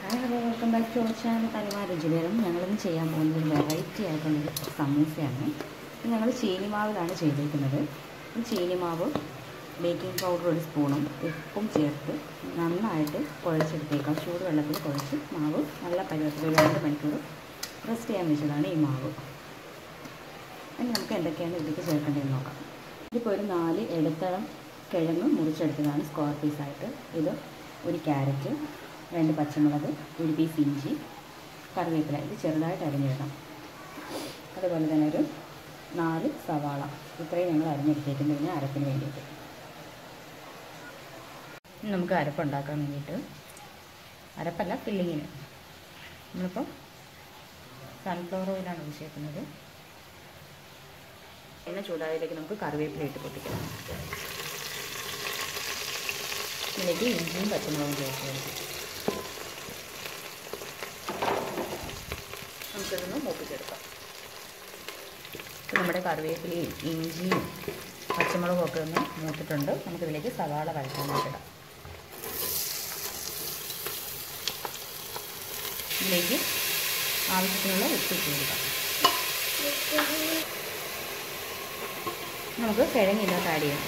hi hello welcome back to our channel Thanima Ruchikaram ഞങ്ങളിന്ന് ചെയ്യാൻ പോകുന്നത് ഒരു വെറൈറ്റി ആയിട്ടുള്ളൊരു സമൂസയാണ് ഇത് ഞങ്ങൾ ചീനിമാവിലാണ് ചെയ്തിരിക്കുന്നത് ഈ ചീനിമാവ് ബേക്കിംഗ് പൗഡർ ഒരു സ്പൂണും ഉപ്പും ചേർത്ത് നന്നായിട്ട് കുഴച്ചെടുത്തേക്കാം ചൂടുവെള്ളത്തിൽ കുഴച്ച് മാവ് നല്ല പരുവത്തിൽ ഒരു രണ്ട് മണിക്കൂർ റെസ്റ്റ് ചെയ്യാൻ വെച്ചതാണ് ഈ മാവ് ഇനി നമുക്ക് എന്തൊക്കെയാണ് ഇതിലേക്ക് ചേർക്കേണ്ടതെന്ന് നോക്കാം ഇതിപ്പോൾ ഒരു നാല് ഇടത്തളം കിഴങ്ങ് മുറിച്ചെടുത്തതാണ് സ്ക്വയർ പീസായിട്ട് ഇത് ഒരു ക്യാരറ്റ് രണ്ട് പച്ചമുളക് ഒരു പീസ് ഇഞ്ചി കറിവേപ്പില ഇത് ചെറുതായിട്ട് അരിഞ്ഞിടണം അതുപോലെ തന്നെ ഒരു നാല് സവാള ഇത്രയും ഞങ്ങൾ അരിഞ്ഞെടുത്തേക്കുന്നത് ഇതിന് അരപ്പിന് വേണ്ടിയിട്ട് ഇനി നമുക്ക് അരപ്പുണ്ടാക്കാൻ വേണ്ടിയിട്ട് അരപ്പല്ല ഫില്ലിങ്ങിന് നമ്മളിപ്പോൾ സൺഫ്ലവർ ഓയിലാണ് ഉപയോഗിക്കുന്നത് എണ്ണ ചൂടായതിലേക്ക് നമുക്ക് കറിവേപ്പില ഇട്ട് പൊട്ടിക്കണം ഇതിലേക്ക് ഇഞ്ചിയും പച്ചമുളകും ചേർത്ത് കൊടുക്കും നമുക്കിതൊന്ന് മൂപ്പിച്ചെടുക്കാം ഇപ്പം നമ്മുടെ കറിവേപ്പിലയും ഇഞ്ചിയും പച്ചമുളകും ഒക്കെ ഒന്ന് മൂത്തിട്ടുണ്ട് നമുക്കിതിലേക്ക് സവാള വഴറ്റാനായിട്ടിടാം ഇതിലേക്ക് ആവശ്യത്തിനുള്ള ഉപ്പ് ഇട്ട് കൊടുക്കാം നമുക്ക് കിഴങ്ങിലോട്ട് ആഡ് ചെയ്യാം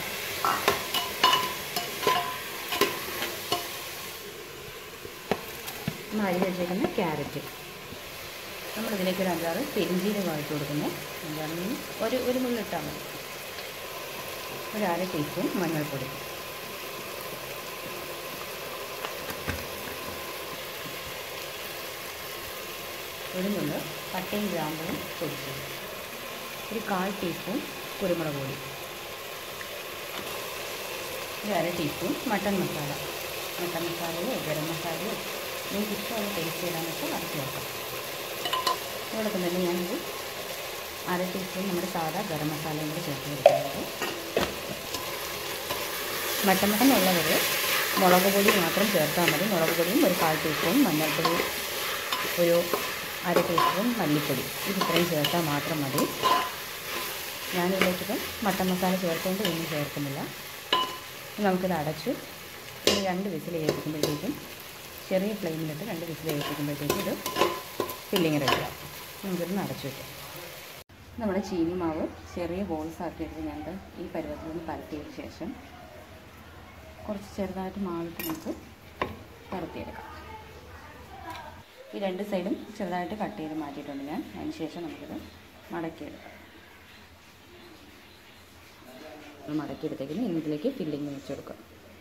നമ്മൾ അരിഞ്ഞ് വെച്ചേക്കുന്ന ക്യാരറ്റ് നമ്മളിതിലേക്ക് ഒരു അഞ്ചാറ് പെരിഞ്ചീരകം ഇട്ട് കൊടുക്കുന്നു അഞ്ചാറ് മീൻ ഒരു ഒരു മുള്ളിട്ടാൽ മതി ഒരു അര ടീസ്പൂൺ മഞ്ഞൾപ്പൊടി ഒരു മുള്ള് പട്ടയും ഗ്രാമ്പും പൊടിച്ചത് ഒരു കാൽ ടീസ്പൂൺ കുരുമുളക് പൊടി ഒരു അര ടീസ്പൂൺ മട്ടൺ മസാല മട്ടൺ മസാലയോ ഗരം മസാലയോ നിങ്ങൾക്ക് ഇഷ്ടമുള്ള ടേസ്റ്റ് ചെയ്താൽ വെച്ചാൽ അത് ചേർക്കാം അതോടൊപ്പം തന്നെ ഞാനൊരു അര ടീസ്പൂൺ നമ്മുടെ സാധാ ഗരം മസാലയും കൂടി ചേർത്ത് കൊടുക്കുന്നുണ്ട് മട്ടൻ മട്ടൻ ഉള്ളവർ മുളക് പൊടി മാത്രം ചേർത്താൽ മതി മുളക് പൊടിയും ഒരു കാൽ ടീസ്പൂൺ മഞ്ഞൾപ്പൊടി ഒരു അര ടീസ്പൂൺ മല്ലിപ്പൊടി ഇത് ഇത്രയും ചേർത്താൽ മാത്രം മതി ഞാനിതിലേക്കിപ്പം മട്ടൻ മസാല ചേർത്തുകൊണ്ട് ഒന്നും ചേർക്കുന്നില്ല നമുക്കിത് അടച്ച് ഒരു രണ്ട് വിസിൽ കേൾപ്പിക്കുമ്പോഴത്തേക്കും ചെറിയ ഫ്ലെയിമിലിട്ട് രണ്ട് വിസിൽ കേൾപ്പിക്കുമ്പോഴത്തേക്കും ഇത് ഫില്ലിങ് റെഡിയാവും നമുക്കിത് അടച്ചു വയ്ക്കാം നമ്മുടെ ചീനി മാവ് ചെറിയ ബോൾസ് ആക്കി എടുത്ത് ഞങ്ങൾ ഈ പരുവത്തിൽ നിന്ന് പരത്തിയതിന് ശേഷം കുറച്ച് ചെറുതായിട്ട് മാവിട്ട് നമുക്ക് പരത്തിയെടുക്കാം ഈ രണ്ട് സൈഡും ചെറുതായിട്ട് കട്ട് ചെയ്ത് മാറ്റിയിട്ടുണ്ട് ഞാൻ അതിന് ശേഷം നമുക്കിത് മടക്കിയെടുക്കാം മടക്കിയെടുത്തേക്കിന് ഇനി ഇതിലേക്ക് ഫില്ലിങ് വെച്ച് കൊടുക്കാം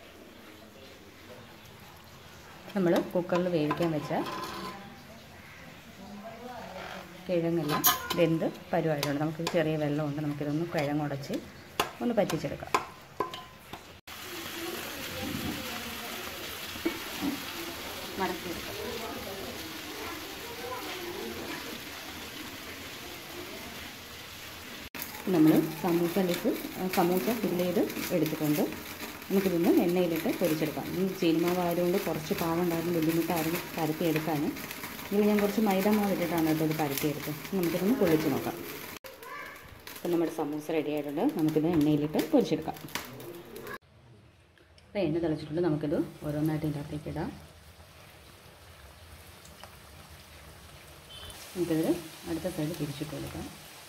നമ്മൾ കുക്കറിൽ വേവിക്കാൻ വെച്ച കിഴങ്ങെല്ലാം വെന്ത് പരുവായിട്ടുണ്ട് നമുക്ക് ചെറിയ വെള്ളമുണ്ട് നമുക്കിതൊന്ന് കിഴങ്ങുടച്ച് ഒന്ന് പറ്റിച്ചെടുക്കാം മടക്കിയെടുക്കാം നമ്മൾ സമൂസ ലിസ് സമൂസ ഫില്ല് ചെയ്ത് എടുത്തിട്ടുണ്ട് നമുക്കിതൊന്ന് എണ്ണയിലിട്ട് പൊരിച്ചെടുക്കാം ഈ ചീനിമാവ് ആയതുകൊണ്ട് കുറച്ച് പാവുണ്ടായിരുന്നു ബുദ്ധിമുട്ടായിരുന്നു പരത്തിയെടുക്കാൻ ഇതിൽ ഞാൻ കുറച്ച് മൈദ മാവ് ഇട്ടിട്ടാണ് കേട്ടോ ഇത് പരത്തിയെടുത്തത് നമുക്കിതൊന്ന് പൊളിച്ച് നോക്കാം അപ്പം നമ്മുടെ സമൂസ റെഡി ആയിട്ടുണ്ട് നമുക്കിത് എണ്ണയിലിട്ട് പൊരിച്ചെടുക്കാം അപ്പോൾ എണ്ണ തിളച്ചിട്ടുണ്ട് നമുക്കിത് ഓരോന്നായിട്ട് ഇതിൻ്റെ അകത്തേക്ക് ഇടാം നമുക്കിത് അടുത്ത സൈഡ് തിരിച്ചിട്ട് കൊടുക്കാം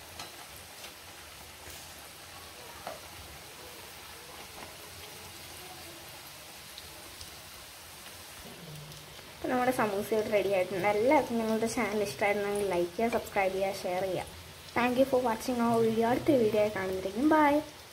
അപ്പോൾ നമ്മുടെ സമൂസയോട് റെഡി ആയിട്ടുണ്ട് എല്ലാവർക്കും ഞങ്ങളുടെ ചാനൽ ഇഷ്ടമായിരുന്നെങ്കിൽ ലൈക്ക് ചെയ്യുക സബ്സ്ക്രൈബ് ചെയ്യുക ഷെയർ ചെയ്യുക താങ്ക് യു ഫോർ വാച്ചിങ് ആ വീഡിയോ അടുത്ത വീഡിയോ ആയി കാണുന്നതായിരിക്കും ബൈ